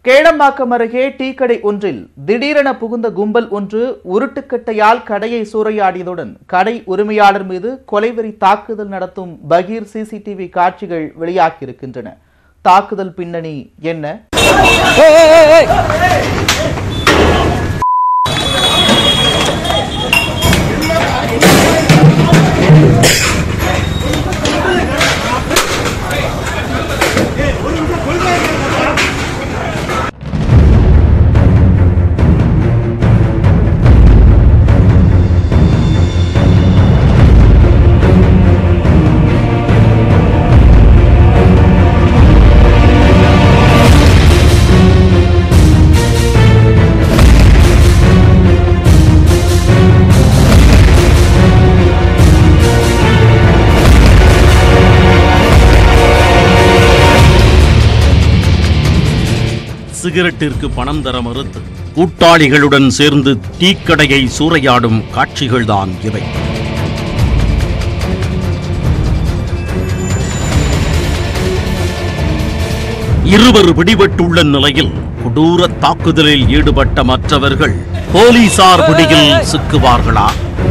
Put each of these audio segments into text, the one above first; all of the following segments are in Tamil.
கேளம்பாக்கம் அருகே டீக்கடை ஒன்றில் திடீரென புகுந்த கும்பல் ஒன்று உருட்டுக்கட்டையால் கடையை சூறையாடியதுடன் கடை உரிமையாளர் மீது கொலைவெறி தாக்குதல் நடத்தும் பகீர் சிசிடிவி காட்சிகள் வெளியாகியிருக்கின்றன தாக்குதல் பின்னணி என்ன சிகரெட்டிற்கு பணம் தர மறுத்து கூட்டாளிகளுடன் சேர்ந்து டீக்கடையை சூறையாடும் காட்சிகள்தான் இவை இருவர் பிடிபட்டுள்ள நிலையில் கொடூர தாக்குதலில் ஈடுபட்ட மற்றவர்கள் போலீசார் பிடியில் சிக்குவார்களா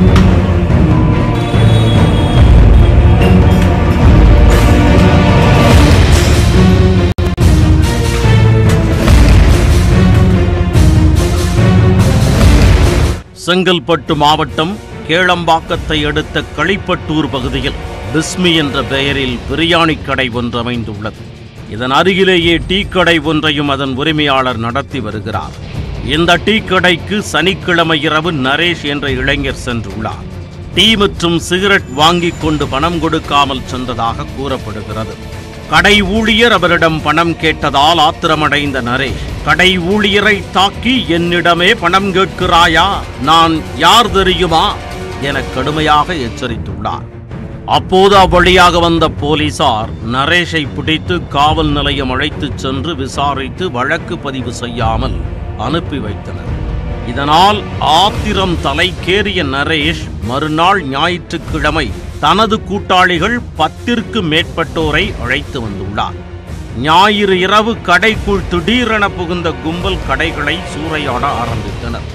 செங்கல்பட்டு மாவட்டம் கேளம்பாக்கத்தை அடுத்த களிப்பட்டூர் பகுதியில் பிஸ்மி என்ற பெயரில் பிரியாணி கடை ஒன்று அமைந்துள்ளது இதன் அருகிலேயே டீ கடை ஒன்றையும் அதன் உரிமையாளர் நடத்தி வருகிறார் இந்த டீ கடைக்கு சனிக்கிழமை இரவு நரேஷ் என்ற இளைஞர் சென்றுள்ளார் டீ மற்றும் சிகரெட் வாங்கிக் கொண்டு பணம் கொடுக்காமல் சென்றதாக கூறப்படுகிறது கடை ஊழியர் அவரிடம் பணம் கேட்டதால் ஆத்திரமடைந்த நரேஷ் கடை ஊழியரை தாக்கி என்னிடமே பணம் கேட்கிறாயா நான் யார் தெரியுமா என கடுமையாக எச்சரித்துள்ளார் அப்போது அவ்வழியாக வந்த போலீசார் நரேஷை பிடித்து காவல் நிலையம் அழைத்துச் சென்று விசாரித்து வழக்கு பதிவு செய்யாமல் அனுப்பி வைத்தனர் இதனால் ஆத்திரம் தலைக்கேறிய நரேஷ் மறுநாள் ஞாயிற்றுக்கிழமை தனது கூட்டாளிகள் பத்திற்கு மேற்பட்டோரை அழைத்து வந்துள்ளார் ஞாயிறு இரவு கடைக்குள் திடீரென புகுந்த கும்பல் கடைகளை சூறையாட ஆரம்பித்தனர்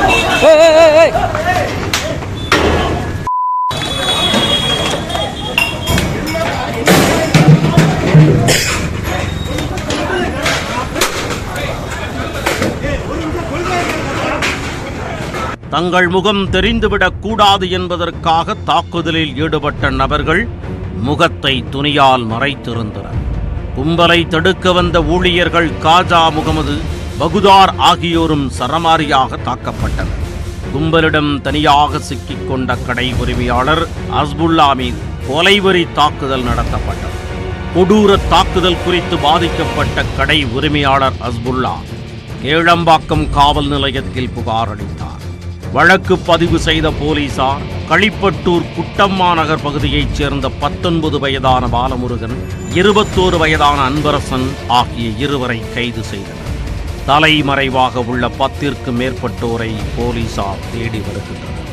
தங்கள் முகம் தெரிந்துவிடக் கூடாது என்பதற்காக தாக்குதலில் ஈடுபட்ட நபர்கள் முகத்தை துணியால் மறைத்திருந்தனர் கும்பலை தடுக்க வந்த ஊழியர்கள் காஜா முகமது பகுதார் ஆகியோரும் சரமாரியாக தாக்கப்பட்டனர் கும்பலிடம் தனியாக சிக்கிக் கொண்ட கடை உரிமையாளர் அஸ்புல்லா மீது கொலைவெறி தாக்குதல் நடத்தப்பட்டது கொடூர தாக்குதல் குறித்து பாதிக்கப்பட்ட கடை உரிமையாளர் அஸ்புல்லா கேளம்பாக்கம் காவல் நிலையத்தில் புகார் அளித்தார் வழக்கு பதிவு செய்த போலீசார் களிப்பட்டூர் குட்டம்மா நகர் பகுதியைச் சேர்ந்த பத்தொன்பது வயதான பாலமுருகன் இருபத்தோரு வயதான அன்பரசன் ஆகிய இருவரை கைது செய்தனர் தலைமறைவாக உள்ள பத்திற்கு மேற்பட்டோரை போலீசார் தேடி வருகின்றனர்